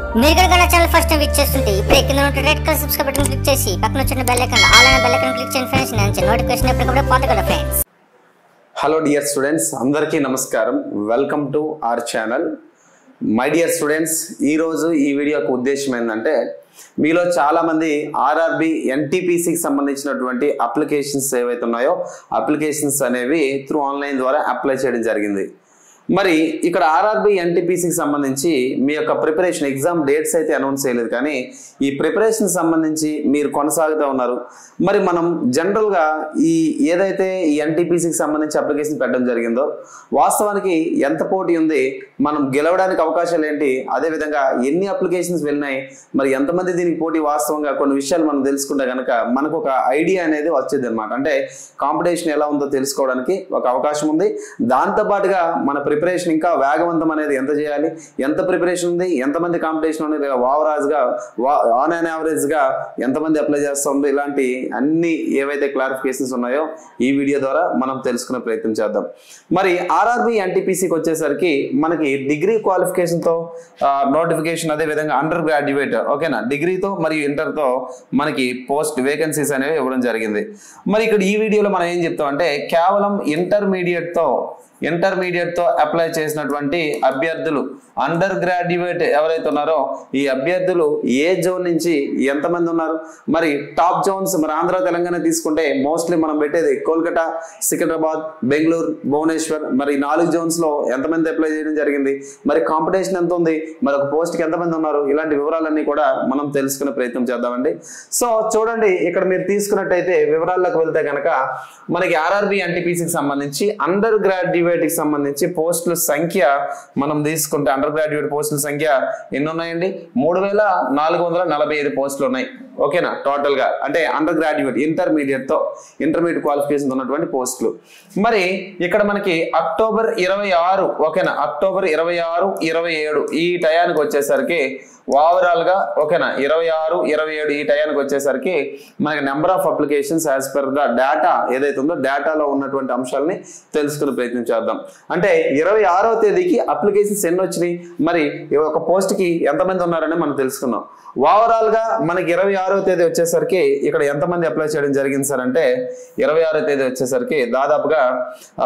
మీరు కనుక నా ఛానల్ ఫస్ట్ టైం విచ్ చేస్తుంటే ఇప్పుడే కింద ఉన్న red colour subscribe button click చేసి పక్కన వచ్చిన బెల్ ఐకాన్ ఆల్ అయిన బెల్ ఐకాన్ క్లిక్ చేయండి ఫ్రెండ్స్ నేను నోటిఫికేషన్ ఎప్పటికప్పుడు పొందగలరు ఫ్రెండ్స్ హలో డియర్ స్టూడెంట్స్ అందరికీ నమస్కారం welcome to our channel my dear students ఈరోజు ఈ వీడియో యొక్క ఉద్దేశం ఏంటంటే మీలో చాలామంది ఆర్ఆర్బి ఎన్టీపీసీకి సంబంధించినటువంటి అప్లికేషన్స్ ఏవైతే ఉన్నాయో అప్లికేషన్స్ అనేవి త్రూ ఆన్లైన్ ద్వారా అప్లై చేయడం జరిగింది మరి ఇక్కడ ఆర్ఆర్బి ఎన్టీపీసీకి సంబంధించి మీ యొక్క ప్రిపరేషన్ ఎగ్జామ్ డేట్స్ అయితే అనౌన్స్ చేయలేదు కానీ ఈ ప్రిపరేషన్ సంబంధించి మీరు కొనసాగుతూ ఉన్నారు మరి మనం జనరల్గా ఈ ఏదైతే ఈ ఎన్టీపీసీకి సంబంధించి అప్లికేషన్ పెట్టడం జరిగిందో వాస్తవానికి ఎంత పోటీ ఉంది మనం గెలవడానికి అవకాశాలు ఏంటి అదేవిధంగా ఎన్ని అప్లికేషన్స్ వెళ్ళినాయి మరి ఎంతమంది దీనికి పోటీ వాస్తవంగా కొన్ని విషయాలు మనం తెలుసుకుంటే కనుక మనకు ఒక ఐడియా అనేది వచ్చేది అనమాట అంటే కాంపిటీషన్ ఎలా ఉందో తెలుసుకోవడానికి ఒక అవకాశం ఉంది దాంతోపాటుగా మన ప్రిపరేషన్ ఇంకా వేగవంతం అనేది ఎంత చేయాలి ఎంత ప్రిపరేషన్ ఉంది ఎంతమంది కాంపిటీషన్ ఉంది ఓవరాజ్గా ఆన్ అండ్ యావరేజ్గా ఎంతమంది అప్లై చేస్తుంది ఇలాంటి అన్ని ఏవైతే క్లారిఫికేషన్స్ ఉన్నాయో ఈ వీడియో ద్వారా మనం తెలుసుకునే ప్రయత్నం చేద్దాం మరి ఆర్ఆర్బి ఎన్టీపీసీకి వచ్చేసరికి మనకి డిగ్రీ క్వాలిఫికేషన్తో నోటిఫికేషన్ అదే విధంగా అండర్ గ్రాడ్యుయేట్ ఓకేనా డిగ్రీతో మరియు ఇంటర్తో మనకి పోస్ట్ వేకెన్సీస్ అనేవి ఇవ్వడం జరిగింది మరి ఇక్కడ ఈ వీడియోలో మనం ఏం చెప్తాం అంటే కేవలం ఇంటర్మీడియట్తో ఇంటర్మీడియట్తో అప్లై చేసినటువంటి అభ్యర్థులు అండర్ గ్రాడ్యుయేట్ ఎవరైతే ఉన్నారో ఈ అభ్యర్థులు ఏ జోన్ నుంచి ఎంతమంది ఉన్నారు మరి టాప్ జోన్స్ మరి ఆంధ్ర తెలంగాణ తీసుకుంటే మోస్ట్లీ మనం పెట్టేది కోల్కతా సికింద్రాబాద్ బెంగళూరు భువనేశ్వర్ మరి ఈ నాలుగు జోన్స్ లో ఎంతమంది అప్లై చేయడం జరిగింది మరి కాంపిటీషన్ ఎంత ఉంది మరి ఒక పోస్ట్ కి ఎంతమంది ఉన్నారు ఇలాంటి వివరాలన్నీ కూడా మనం తెలుసుకునే ప్రయత్నం చేద్దామండి సో చూడండి ఇక్కడ మీరు తీసుకున్నట్టయితే వివరాల్లోకి వెళ్తే కనుక మనకి ఆర్ఆర్బి ఎన్టీపీసీకి సంబంధించి అండర్ గ్రాడ్యుయేట్ కి సంబంధించి పోస్టుల సంఖ్య మనం తీసుకుంటే అండర్ గ్రాడ్యుయేట్ పోస్టుల సంఖ్య ఎన్ని ఉన్నాయండి మూడు వేల నాలుగు వందల నలభై ఐదు పోస్టులు ఉన్నాయి ఓకేనా టోటల్ గా అంటే అండర్ గ్రాడ్యుయేట్ ఇంటర్మీడియట్ తో ఇంటర్మీడియట్ క్వాలిఫికేషన్ ఉన్నటువంటి పోస్టులు మరి ఇక్కడ మనకి అక్టోబర్ ఇరవై ఆరు ఓకేనా అక్టోబర్ ఇరవై ఆరు ఇరవై ఏడు ఈ టయానికి వచ్చేసరికి ఓవరాల్ గా ఓకేనా ఇరవై ఆరు ఇరవై ఏడు ఈ టయానికి వచ్చేసరికి మనకి number of applications as per the data ఏదైతే ఉందో డేటాలో ఉన్నటువంటి అంశాలని తెలుసుకునే ప్రయత్నం చేద్దాం అంటే ఇరవై ఆరో తేదీకి అప్లికేషన్స్ ఎన్ని వచ్చినాయి మరి ఈ ఒక పోస్ట్ కి ఎంతమంది ఉన్నారని మనం తెలుసుకుందాం ఓవరాల్ గా మనకి ఇరవై ఆరో తేదీ వచ్చేసరికి ఇక్కడ ఎంతమంది అప్లై చేయడం జరిగింది సార్ అంటే ఇరవై ఆరో తేదీ వచ్చేసరికి దాదాపుగా ఆ,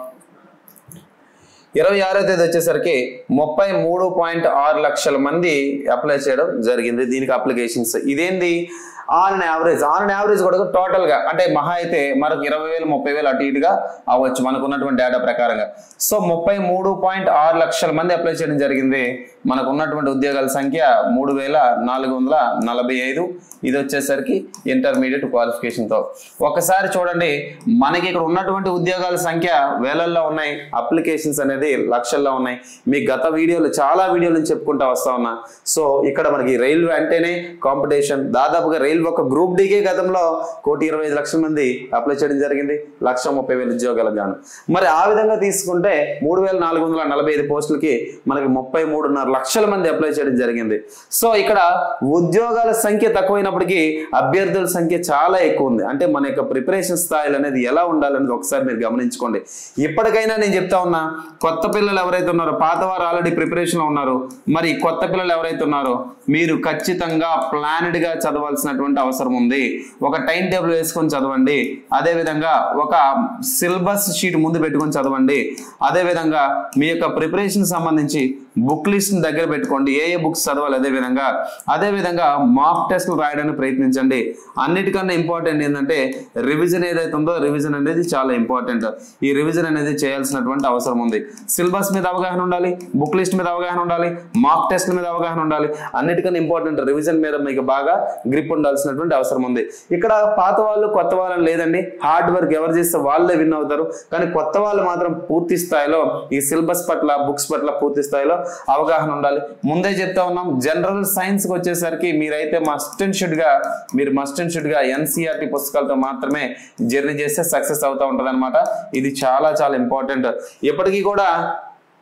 ఇరవై ఆరో తేదీ వచ్చేసరికి ముప్పై మూడు పాయింట్ ఆరు లక్షల మంది అప్లై చేయడం జరిగింది దీనికి అప్లికేషన్స్ ఇదేంది ఆన్ యావరేజ్ ఆన్ యావరేజ్ కూడా టోటల్ గా అంటే మహా అయితే మనకు ఇరవై వేలు ముప్పై వేలు అటు ఇటుగా అవ్వచ్చు మనకు ఉన్నటువంటి డేటా ప్రకారంగా సో ముప్పై మూడు పాయింట్ ఆరు లక్షల మంది అప్లై చేయడం జరిగింది మనకు ఉన్నటువంటి ఉద్యోగాల సంఖ్య మూడు వేల నాలుగు వందల నలభై ఐదు ఇది వచ్చేసరికి ఇంటర్మీడియట్ క్వాలిఫికేషన్తో ఒకసారి చూడండి మనకి ఇక్కడ ఉన్నటువంటి ఉద్యోగాల సంఖ్య వేలల్లో ఉన్నాయి అప్లికేషన్స్ అనేది లక్షల్లో ఉన్నాయి మీ గత వీడియోలు చాలా వీడియోలు చెప్పుకుంటా వస్తా ఉన్నా సో ఇక్కడ మనకి రైల్వే అంటేనే కాంపిటీషన్ దాదాపుగా రైల్వే ఒక గ్రూప్ డికే గతంలో కోటి ఇరవై ఐదు లక్షల మంది అప్లై చేయడం జరిగింది లక్ష ముప్పై వేల ఉద్యోగాలకు గాను మరి ఆ విధంగా తీసుకుంటే మూడు వేల నాలుగు వందల నలభై ఐదు పోస్టులకి మనకి ముప్పై మూడున్నర లక్షల మంది అప్లై చేయడం జరిగింది సో ఇక్కడ ఉద్యోగాల సంఖ్య తక్కువైనప్పటికీ అభ్యర్థుల సంఖ్య చాలా ఎక్కువ ఉంది అంటే మన యొక్క ప్రిపరేషన్ స్థాయిలు అనేది ఎలా ఉండాలనేది ఒకసారి మీరు గమనించుకోండి ఇప్పటికైనా నేను చెప్తా ఉన్నా కొత్త పిల్లలు ఎవరైతే ఉన్నారో పాతవారు ఆల్రెడీ ప్రిపరేషన్ లో ఉన్నారు మరి కొత్త పిల్లలు ఎవరైతే ఉన్నారో మీరు ఖచ్చితంగా ప్లానెడ్ గా చదవాల్సినటువంటి అవసరం ఉంది ఒక టైం టేబుల్ వేసుకొని చదవండి అదే విధంగా ఒక సిలబస్ షీట్ ముందు పెట్టుకొని చదవండి అదే విధంగా మీ యొక్క ప్రిపరేషన్ సంబంధించి బుక్ లిస్ట్ దగ్గర పెట్టుకోండి ఏ ఏ బుక్స్ చదవాలి అదే విధంగా అదే విధంగా మాక్ టెస్ట్లు రాయడానికి ప్రయత్నించండి అన్నిటికన్నా ఇంపార్టెంట్ ఏంటంటే రివిజన్ ఏదైతే ఉందో రివిజన్ అనేది చాలా ఇంపార్టెంట్ ఈ రివిజన్ అనేది చేయాల్సినటువంటి అవసరం ఉంది సిలబస్ మీద అవగాహన ఉండాలి బుక్ లిస్ట్ మీద అవగాహన ఉండాలి మాక్ టెస్ట్ మీద అవగాహన ఉండాలి అన్నిటికన్నా ఇంపార్టెంట్ రివిజన్ మీద మీకు బాగా గ్రిప్ ఉండాల్సినటువంటి అవసరం ఉంది ఇక్కడ పాత వాళ్ళు కొత్త వాళ్ళని లేదండి హార్డ్ వర్క్ ఎవరు చేస్తే వాళ్ళే విన్ అవుతారు కానీ కొత్త వాళ్ళు మాత్రం పూర్తి స్థాయిలో ఈ సిలబస్ పట్ల బుక్స్ పట్ల పూర్తి స్థాయిలో అవగాహన ఉండాలి ముందే చెప్తా ఉన్నాం జనరల్ సైన్స్ కి వచ్చేసరికి మీరైతే మస్ట్ అండ్ షుడ్ గా మీరు మస్ట్ అండ్ షుడ్ గా ఎన్సీఆర్టీ పుస్తకాలతో మాత్రమే జర్నీ చేస్తే సక్సెస్ అవుతా ఉంటది ఇది చాలా చాలా ఇంపార్టెంట్ ఇప్పటికీ కూడా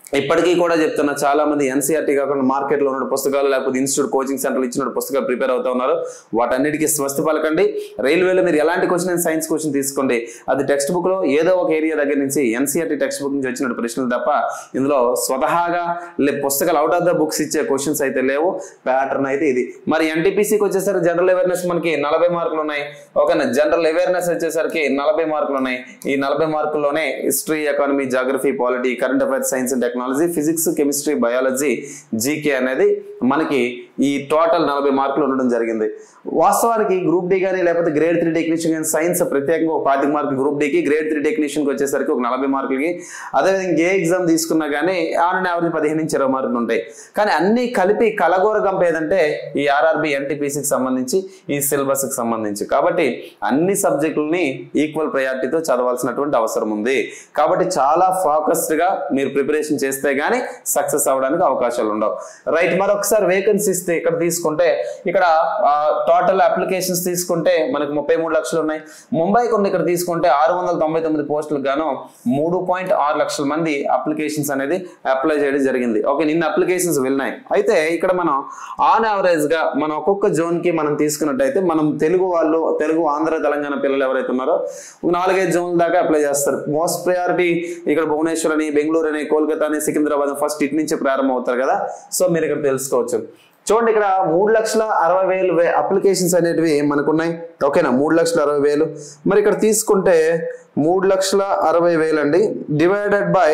ఇప్పటికీ కూడా చెప్తున్నా చాలా మంది ఎన్సీఆర్టీ కాకుండా మార్కెట్లో ఉన్న పుస్తకాలు లేకపోతే ఇన్స్టిట్యూట్ కోచింగ్ సెంటర్లు ఇచ్చిన పుస్తకాలు ప్రిపేర్ అవుతా ఉన్నారు వాటన్నిటికీ స్వస్తి పలకండి రైల్వేలో మీరు ఎలాంటి క్వశ్చన్ సైన్స్ క్వశ్చన్ తీసుకోండి అది టెక్స్ట్ బుక్ లో ఏదో ఒక ఏరియా దగ్గర నుంచి ఎన్సీఆర్టీ టెక్స్ట్ బుక్ నుంచి వచ్చిన ప్రశ్నలు తప్ప ఇందులో స్వతహాగా లే పుస్తకాలు అవుట్ ఆఫ్ ద బుక్స్ ఇచ్చే క్వశ్చన్స్ అయితే లేవు ప్యాటర్న్ అయితే ఇది మరి ఎన్టీపీసీకి వచ్చేసరికి జనరల్ అవేర్నెస్ మనకి నలభై మార్కులు ఉన్నాయి ఓకేనా జనరల్ అవేర్నెస్ వచ్చేసరికి నలభై మార్కులు ఉన్నాయి ఈ నలభై మార్కుల్లోనే history economy geography polity current affairs science and technology physics chemistry biology GK అనేది మనకి ఈ టోటల్ నలభై మార్కులు ఉండడం జరిగింది వాస్తవానికి గ్రూప్ డి కానీ లేకపోతే గ్రేడ్ త్రీ టెక్నీషియన్ కానీ సైన్స్ ప్రత్యేకంగా ఒక పాతిక మార్కులు గ్రూప్ డికి గ్రేడ్ త్రీ టెక్నీషియన్కి వచ్చేసరికి ఒక నలభై మార్కులకి అదేవిధంగా ఏ ఎగ్జామ్ తీసుకున్నా కానీ ఆన్ యావరేజ్ పదిహేను నుంచి ఇరవై మార్కులు ఉంటాయి కానీ అన్ని కలిపి కలగోర గంప ఏదంటే ఈ ఆర్ఆర్బి ఎన్టీపీసీకి సంబంధించి ఈ సిలబస్కి సంబంధించి కాబట్టి అన్ని సబ్జెక్టులని ఈక్వల్ ప్రయారిటీతో చదవాల్సినటువంటి అవసరం ఉంది కాబట్టి చాలా ఫోకస్డ్ గా మీరు ప్రిపరేషన్ చేస్తే గానీ సక్సెస్ అవడానికి అవకాశాలు ఉండవు రైట్ మరొకసారి వేకెన్సీస్ ఇక్కడ తీసుకుంటే ఇక్కడ టోటల్ అప్లికేషన్స్ తీసుకుంటే మనకు ముప్పై మూడు లక్షలు ఉన్నాయి ముంబైకి ఉన్న ఇక్కడ తీసుకుంటే ఆరు వందల తొంభై తొమ్మిది పోస్టులకు గాను మూడు పాయింట్ ఆరు లక్షల మంది అప్లికేషన్స్ అనేది అప్లై చేయడం జరిగింది ఓకే నిన్న అప్లికేషన్స్ వెళ్ళినాయి అయితే ఇక్కడ మనం ఆన్ యావరేజ్ గా మనం ఒక్కొక్క జోన్ కి మనం తీసుకున్నట్టయితే మనం తెలుగు వాళ్ళు తెలుగు ఆంధ్ర తెలంగాణ పిల్లలు ఎవరైతే ఉన్నారో ఒక నాలుగైదు జోన్ల దాకా అప్లై చేస్తారు మోస్ట్ ప్రయారిటీ ఇక్కడ భువనేశ్వర్ అని బెంగళూరు అని కోల్కతా అని సికింద్రాబాద్ ఫస్ట్ ఇటు నుంచి ప్రారంభం అవుతారు కదా సో మీరు ఇక్కడ తెలుసుకోవచ్చు చూడండి ఇక్కడ మూడు లక్షల అరవై వేలు అప్లికేషన్స్ అనేటివి మనకున్నాయి ఓకేనా మూడు లక్షల అరవై వేలు మరి ఇక్కడ తీసుకుంటే మూడు లక్షల అరవై వేలు అండి డివైడెడ్ బై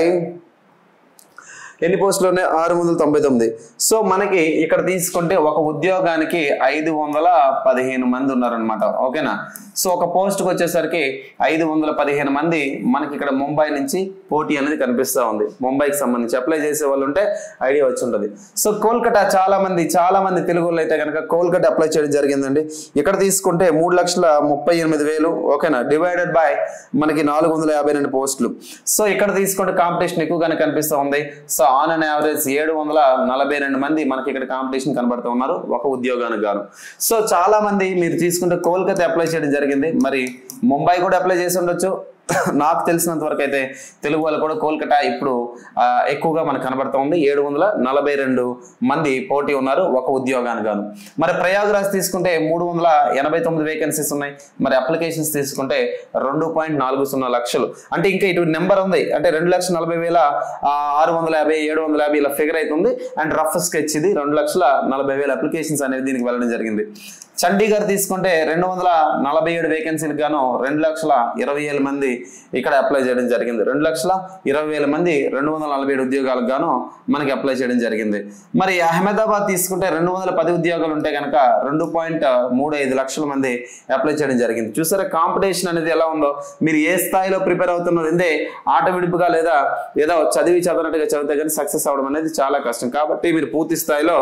ఎన్ని పోస్టులు ఉన్నాయి ఆరు వందల తొంభై తొమ్మిది సో మనకి ఇక్కడ తీసుకుంటే ఒక ఉద్యోగానికి ఐదు వందల పదిహేను మంది ఉన్నారనమాట ఓకేనా సో ఒక పోస్ట్కి వచ్చేసరికి ఐదు వందల పదిహేను మంది మనకి ఇక్కడ ముంబై నుంచి పోటీ అనేది కనిపిస్తూ ఉంది ముంబైకి సంబంధించి అప్లై చేసే వాళ్ళు ఉంటే ఐడియా వచ్చి ఉంటుంది సో కోల్కతా చాలా మంది చాలా మంది తెలుగు వాళ్ళు అయితే కనుక కోల్కతా అప్లై చేయడం జరిగిందండి ఇక్కడ తీసుకుంటే మూడు లక్షల ముప్పై ఎనిమిది వేలు ఓకేనా డివైడెడ్ బై మనకి నాలుగు వందల యాభై రెండు పోస్టులు సో ఇక్కడ తీసుకుంటే కాంపిటీషన్ ఎక్కువగానే కనిపిస్తూ ఉంది సో ఆన్ అండ్ యావరేజ్ ఏడు వందల నలభై రెండు మంది మనకి ఇక్కడ కాంపిటీషన్ కనబడుతూ ఉన్నారు ఒక ఉద్యోగానికి గాను సో చాలా మంది మీరు తీసుకుంటే కోల్కతా అప్లై చేయడం జరిగింది మరి ముంబై కూడా అప్లై చేసి ఉండొచ్చు నాకు తెలిసినంత వరకు అయితే తెలుగు వాళ్ళు కూడా కోల్కతా ఇప్పుడు ఆ, ఎక్కువగా మనకు కనబడుతూ ఉంది ఏడు వందల నలభై రెండు మంది పోటీ ఉన్నారు ఒక ఉద్యోగానికి గాను మరి ప్రయాగరాజ్ తీసుకుంటే మూడు వందల ఎనభై తొమ్మిది వేకెన్సీస్ ఉన్నాయి మరి అప్లికేషన్స్ తీసుకుంటే రెండు పాయింట్ నాలుగు సున్నా లక్షలు అంటే ఇంకా ఇటు నెంబర్ ఉంది అంటే రెండు లక్షల నలభై వేల ఆ, ఆరు వందల యాభై ఏడు వందల యాభై ఇలా ఫిగర్ అవుతుంది అండ్ రఫ్ స్కెచ్ ఇది రెండు లక్షల నలభై వేల అప్లికేషన్స్ అనేది దీనికి వెళ్ళడం జరిగింది చండీగఢ్ తీసుకుంటే రెండు వందల నలభై ఏడు వేకెన్సీలకు గాను రెండు లక్షల ఇరవై వేల మంది ఇక్కడ అప్లై చేయడం జరిగింది రెండు లక్షల ఇరవై వేల మంది రెండు వందల నలభై ఏడు ఉద్యోగాలకు గాను మనకి అప్లై చేయడం జరిగింది మరి అహ్మదాబాద్ తీసుకుంటే రెండు వందల పది ఉద్యోగాలు ఉంటే కనుక రెండు పాయింట్ మూడు ఐదు లక్షల మంది అప్లై చేయడం జరిగింది చూసారా కాంపిటీషన్ అనేది ఎలా ఉందో మీరు ఏ స్థాయిలో ప్రిపేర్ అవుతున్నారు ఇదే ఆట విడుపుగా లేదా ఏదో చదివి చదవనట్టుగా చదివితే కానీ సక్సెస్ అవడం అనేది చాలా కష్టం కాబట్టి మీరు పూర్తి స్థాయిలో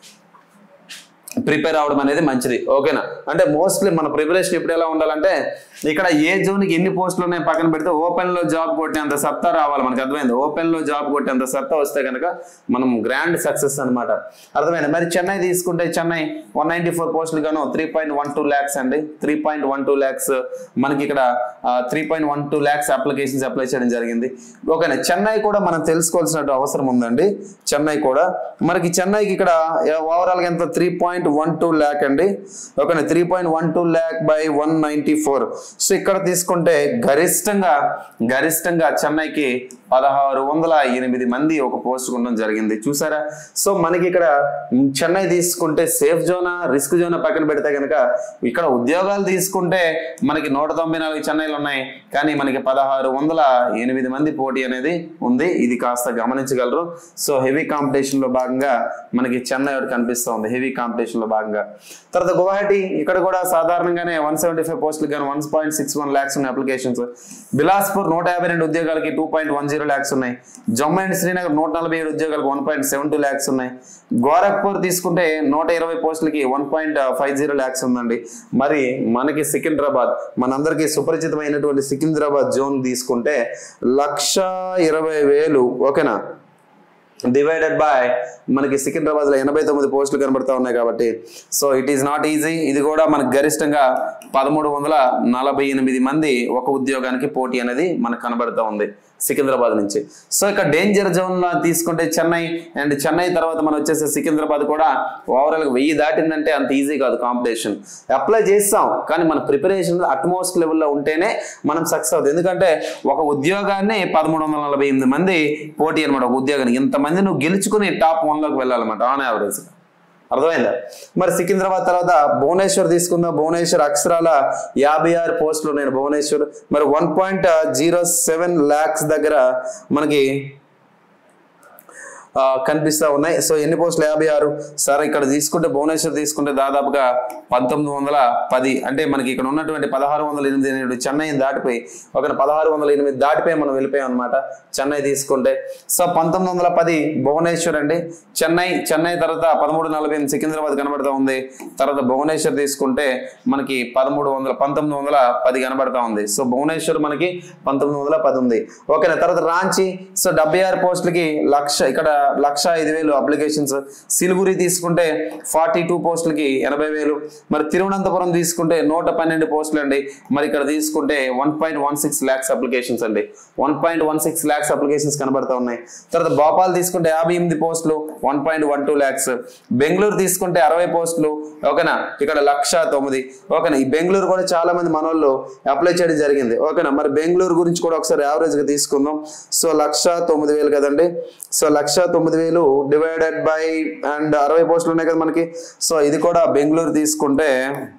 ప్రిపేర్ అవడం అనేది మంచిది ఓకేనా అంటే మోస్ట్లీ మన ప్రిపరేషన్ ఇప్పుడు ఎలా ఉండాలంటే ఇక్కడ ఏ జోన్కి ఎన్ని పోస్టులు ఉన్నాయి పక్కన పెడితే ఓపెన్ లో జాబ్ కొట్టేంత సత్తా రావాలి మనకి అర్థమైంది ఓపెన్ లో జాబ్ కొట్టేంత సత్తా వస్తే కనుక మనం గ్రాండ్ సక్సెస్ అనమాట అర్థమైంది మరి చెన్నై తీసుకుంటే చెన్నై వన్ నైన్టీ ఫోర్ పోస్టులు గాను three point one two lakhs అండి three point one two lakhs మనకి ఇక్కడ three point one two lakhs applications apply చేయడం జరిగింది ఓకేనా చెన్నై కూడా మనం తెలుసుకోవాల్సిన అవసరం ఉందండి చెన్నై కూడా మనకి చెన్నైకి ఇక్కడ ఓవరాల్ గా ఎంత three point one two lakh అండి ఓకేనా three point one two lakh by one ninety four so ఇక్కడ తీసుకుంటే గరిష్టంగా గరిష్టంగా చెన్నైకి పదహారు వందల ఎనిమిది మంది ఒక పోస్ట్ ఉండడం జరిగింది చూసారా సో మనకి ఇక్కడ చెన్నై తీసుకుంటే సేఫ్ జోనా రిస్క్ జోనా పక్కన పెడితే కనుక ఇక్కడ ఉద్యోగాలు తీసుకుంటే మనకి నూట తొంభై నాలుగు చెన్నైలు ఉన్నాయి కానీ మనకి పదహారు వందల ఎనిమిది మంది పోటీ అనేది ఉంది ఇది కాస్త గమనించగలరు సో హెవీ కాంపిటీషన్ లో భాగంగా మనకి చెన్నై ఒకటి కనిపిస్తూ ఉంది హెవీ కాంపిటీషన్ లో భాగంగా తర్వాత గువాహటి ఇక్కడ కూడా సాధారణంగానే వన్ సెవెంటీ ఫైవ్ పోస్టులు కానీ one point six one lakhs ఉన్నాయి అప్లికేషన్స్ బిలాస్పూర్ నూట యాభై రెండు ఉద్యోగాలకి two point one zero lakhs ఉన్నాయి జమ్మూ అండ్ శ్రీనగర్ నూట నలభై ఏడు ఉద్యోగాలకు one point seven two lakhs ఉన్నాయి గోరఖ్పూర్ తీసుకుంటే నూట ఇరవై పోస్టులకి one point five zero lakhs ఉందండి మరి మనకి సికింద్రాబాద్ మనందరికీ సుపరిచితమైనటువంటి సికింద్రాబాద్ జోన్ తీసుకుంటే లక్ష ఇరవై వేలు ఓకేనా డివైడెడ్ బై మనకి సికింద్రాబాద్ లో ఎనభై తొమ్మిది పోస్టులు కనబడతా ఉన్నాయి కాబట్టి so it is not easy ఇది కూడా మనకు గరిష్టంగా పదమూడు వందల నలభై ఎనిమిది మంది ఒక ఉద్యోగానికి పోటీ అనేది మనకు కనబడతా ఉంది సికింద్రాబాద్ నుంచి సో ఇక్కడ డేంజర్ జోన్ లో తీసుకుంటే చెన్నై అండ్ చెన్నై తర్వాత మనం వచ్చేసి సికింద్రాబాద్ కూడా ఓవరాల్ గా వెయ్యి దాటిందంటే అంత ఈజీ కాదు కాంపిటీషన్ అప్లై చేస్తాం కానీ మన ప్రిపరేషన్ అట్మోస్ట్ లెవెల్లో ఉంటేనే మనం సక్సెస్ అవుతుంది ఎందుకంటే ఒక ఉద్యోగాన్ని పదమూడు వందల నలభై ఎనిమిది మంది పోటీ అనమాట ఒక ఉద్యోగానికి ఇంతమంది నువ్వు గెలుచుకుని టాప్ వన్ లోకి వెళ్ళాలన్నమాట ఆన్ యావరేజ్ అర్థమైందా మరి సికింద్రాబాద్ తర్వాత భువనేశ్వర్ తీసుకుందాం భువనేశ్వర్ అక్షరాల యాభై ఆరు పోస్టులు ఉన్నాయి భువనేశ్వర్ మరి one point zero seven lakhs దగ్గర మనకి ఆ, కనిపిస్తా ఉన్నాయి సో ఎన్ని పోస్టులు యాభై ఆరు సరే ఇక్కడ తీసుకుంటే భువనేశ్వర్ తీసుకుంటే దాదాపుగా పంతొమ్మిది వందల పది అంటే మనకి ఇక్కడ ఉన్నటువంటి పదహారు వందల ఎనిమిది ఎనిమిది చెన్నై దాటిపోయి ఒక పదహారు వందల ఎనిమిది దాటిపోయి మనం వెళ్ళిపోయాం అనమాట చెన్నై తీసుకుంటే సో పంతొమ్మిది వందల పది భువనేశ్వర్ అండి చెన్నై చెన్నై తర్వాత పదమూడు నలభై ఎనిమిది సికింద్రాబాద్ కనబడతా ఉంది తర్వాత భువనేశ్వర్ తీసుకుంటే మనకి పదమూడు వందల పంతొమ్మిది వందల పది కనబడతా ఉంది సో భువనేశ్వర్ మనకి పంతొమ్మిది వందల పది ఉంది ఓకేనా తర్వాత రాంచీ సో డెబ్బై ఆరు పోస్టులకి లక్ష ఇక్కడ లక్ష ఐదు వేలు అప్లికేషన్స్ సిలిగురి తీసుకుంటే ఫార్టీ టూ పోస్టులకి ఎనభై వేలు మరి తిరువనంతపురం తీసుకుంటే నూట పన్నెండు పోస్టులు అండి మరి ఇక్కడ తీసుకుంటే one point one six lakhs applications అండి one point one six lakhs applications కనబడతా ఉన్నాయి తర్వాత భోపాల్ తీసుకుంటే యాభై ఎనిమిది పోస్టులు one point one two lakhs Bengaluru తీసుకుంటే అరవై పోస్టులు ఓకేనా ఇక్కడ లక్ష తొమ్మిది ఓకేనా ఈ బెంగళూరు కూడా చాలా మంది మనోళ్ళు అప్లై చేయడం జరిగింది ఓకేనా మరి బెంగళూరు గురించి కూడా ఒకసారి యావరేజ్ గా తీసుకుందాం సో లక్ష తొమ్మిది వేలు కదండి సో లక్ష తొమ్మిది వేలు డివైడెడ్ బై అండ్ అరవై పోస్టులు ఉన్నాయి కదా మనకి సో ఇది కూడా బెంగళూరు తీసుకుంటే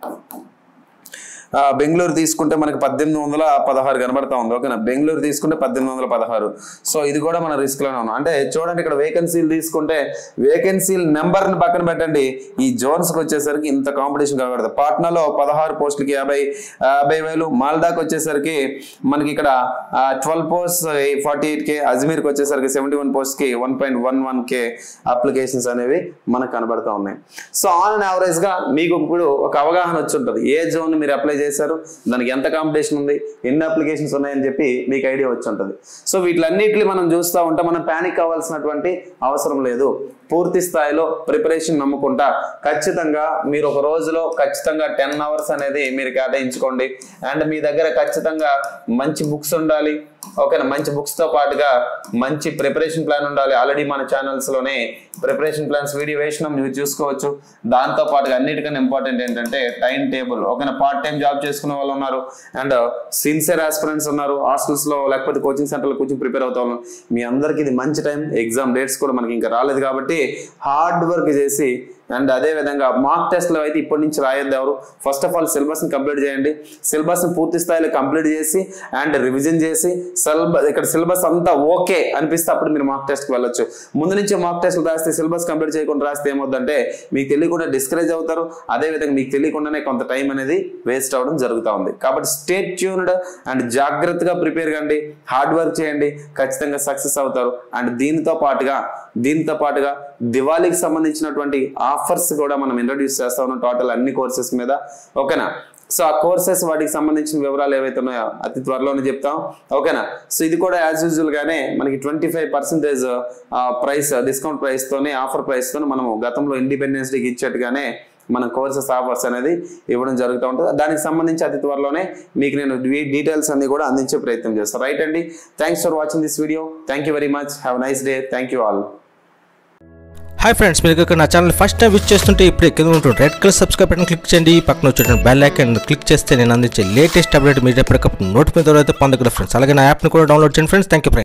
ఆ, బెంగళూరు తీసుకుంటే మనకి పద్దెనిమిది వందల పదహారు కనబడతా ఉంది ఓకేనా బెంగళూరు తీసుకుంటే పద్దెనిమిది వందల పదహారు సో ఇది కూడా మన రిస్క్ లోనే ఉన్నాం అంటే చూడండి ఇక్కడ వేకెన్సీలు తీసుకుంటే వేకెన్సీల నెంబర్ ని పక్కన పెట్టండి ఈ జోన్స్ కి వచ్చేసరికి ఇంత కాంపిటీషన్ కనబడుతుంది పాట్నాలో పదహారు పోస్టులకి యాభై యాభై వేలు మాల్దాకి వచ్చేసరికి మనకి ఇక్కడ twelve post forty eight K అజ్మీర్కి వచ్చేసరికి సెవెంటీ వన్ పోస్ట్ కి one point one one K applications అనేవి మనకు కనబడతా ఉన్నాయి సో ఆన్ అండ్ యావరేజ్ గా మీకు ఇప్పుడు ఒక అవగాహన వచ్చి ఉంటుంది ఏ జోన్ మీరు అప్లై చేశారు దానికి ఎంత కాంపిటీషన్ ఉంది ఎన్ని అప్లికేషన్స్ ఉన్నాయని చెప్పి మీకు ఐడియా వచ్చి ఉంటుంది సో వీటిలన్నిటిని మనం చూస్తూ ఉంటే మనం ప్యానిక్ అవ్వాల్సినటువంటి అవసరం లేదు పూర్తి స్థాయిలో ప్రిపరేషన్ నమ్ముకుంటా ఖచ్చితంగా మీరు ఒక రోజులో ఖచ్చితంగా టెన్ అవర్స్ అనేది మీరు కేటాయించుకోండి అండ్ మీ దగ్గర ఖచ్చితంగా మంచి బుక్స్ ఉండాలి ఓకేనా మంచి బుక్స్ తో పాటుగా మంచి ప్రిపరేషన్ ప్లాన్ ఉండాలి ఆల్రెడీ మన ఛానల్స్ లోనే ప్రిపరేషన్ ప్లాన్స్ వీడియో వేసినాం మీరు చూసుకోవచ్చు దాంతో పాటుగా అన్నిటికన్నా ఇంపార్టెంట్ ఏంటంటే టైం టేబుల్ ఓకేనా పార్ట్ టైం జాబ్ చేసుకునే వాళ్ళు ఉన్నారు అండ్ సిన్సియర్ ఆస్పిరెంట్స్ ఉన్నారు హాస్టల్స్ లో లేకపోతే కోచింగ్ సెంటర్ లో కోచింగ్ ప్రిపేర్ అవుతా ఉన్నారు మీ అందరికి ఇది మంచి టైం ఎగ్జామ్ డేట్స్ కూడా మనకి ఇంకా రాలేదు కాబట్టి హార్డ్ వర్క్ చేసి అండ్ అదే విధంగా మార్క్ టెస్ట్ లో అయితే ఇప్పటి నుంచి రాయొద్దు ఎవరు ఫస్ట్ ఆఫ్ ఆల్ సిలబస్ ని కంప్లీట్ చేయండి సిలబస్ ని పూర్తి స్థాయిలో కంప్లీట్ చేసి అండ్ రివిజన్ చేసి సిలబస్ ఇక్కడ సిలబస్ అంతా ఓకే అనిపిస్తే అప్పుడు మీరు మార్క్ టెస్ట్ కి వెళ్ళొచ్చు ముందు నుంచి మార్క్ టెస్ట్ రాస్తే సిలబస్ కంప్లీట్ చేయకుండా రాస్తే ఏమవుతుందంటే మీకు తెలియకుండా డిస్కరేజ్ అవుతారు అదే విధంగా మీకు తెలియకుండానే కొంత టైం అనేది వేస్ట్ అవ్వడం జరుగుతూ ఉంది కాబట్టి స్టేట్ ట్యూన్డ్ అండ్ జాగ్రత్తగా ప్రిపేర్ కండి హార్డ్ వర్క్ చేయండి ఖచ్చితంగా సక్సెస్ అవుతారు అండ్ దీనితో పాటుగా దీంతో పాటుగా దివాళీకి సంబంధించినటువంటి ఆఫర్స్ కూడా మనం ఇంట్రడ్యూస్ చేస్తా ఉన్నాం టోటల్ అన్ని కోర్సెస్ మీద ఓకేనా సో ఆ కోర్సెస్ వాటికి సంబంధించిన వివరాలు ఏవైతే ఉన్నాయో అతి త్వరలోనే చెప్తాం ఓకేనా సో ఇది కూడా యాజ్ యూజువల్ గానే మనకి twenty five percentage price discount price తోనే ఆఫర్ ప్రైస్ తోనే మనము గతంలో ఇండిపెండెన్స్ డేకి ఇచ్చేట్టుగానే మన కోర్సెస్ ఆఫర్స్ అనేది ఇవ్వడం జరుగుతూ ఉంటుంది దానికి సంబంధించి అతి త్వరలోనే మీకు నేను డీటెయిల్స్ అన్ని కూడా అందించే ప్రయత్నం చేస్తాను రైట్ అండి thanks for watching this video thank you very much have nice day thank you all hi friends మీరు ఇక్కడ నా ఛానల్ ఫస్ట్ టైం విచ్ చేస్తుంటే ఇప్పుడు కింద ఉంటుంది red colour subscribe button click చేయండి పక్కన వచ్చేటువంటి బెల్ ఐకాన్ క్లిక్ చేస్తే నేను అందించే లేటెస్ట్ అప్డేట్ మీరు ఎప్పటికప్పుడు నోటిఫికేషన్ అయితే పొందగలరు ఫ్రెండ్స్ అలాగే నా యాప్ని కూడా డౌన్లోడ్ చేయండి ఫ్రెండ్స్ థ్యాంక్ యూ